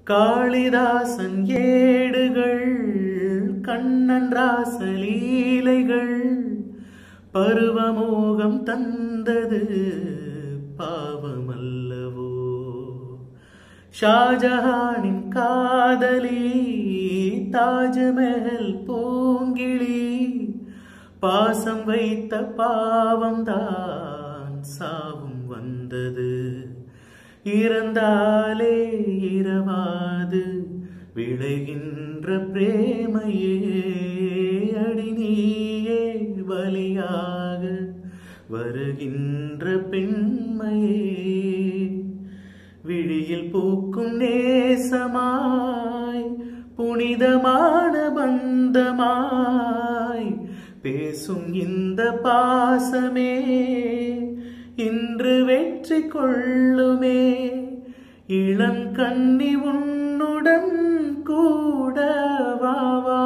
காளிதாசன் ஏடுகள் கண்ணன் ராசலீலைகள் பருவமோகம் தந்தது பாவமல்லவோ ஷாஜஹானின் காதலி தாஜ்மஹல் பூங்கிழி பாசம் வைத்த பாவம்தான் சாவும் வந்தது இறந்தாலே இரவாது விளைகின்ற பிரேமையே அடி நீயே பலியாக வருகின்ற பெண்மையே விழியில் பூக்கும் நேசமாய் புனிதமான பந்தமாய் பேசும் இந்த பாசமே இன்று வெற்றி கொள்ளுமே இளம் கன்னி உன்னுடன் கூட வாவா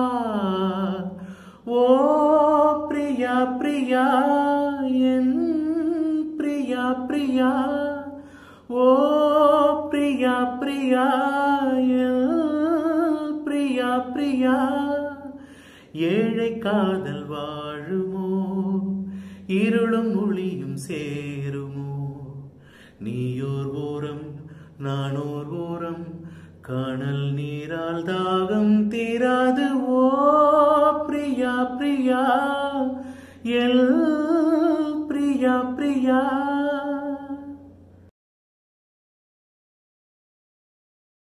ஓ பிரியா பிரியா என் பிரியா பிரியா ஓ பிரியா பிரியா என் பிரியா பிரியா ஏழை காதல் வாழுமோ இருளும் ஒளியும் சேருமோ நீயோர் ஓரம் நானோர் ஓரம் காணல் நீரால் தாகம் தீராது ஓ பிரியா பிரியா எல் பிரியா பிரியா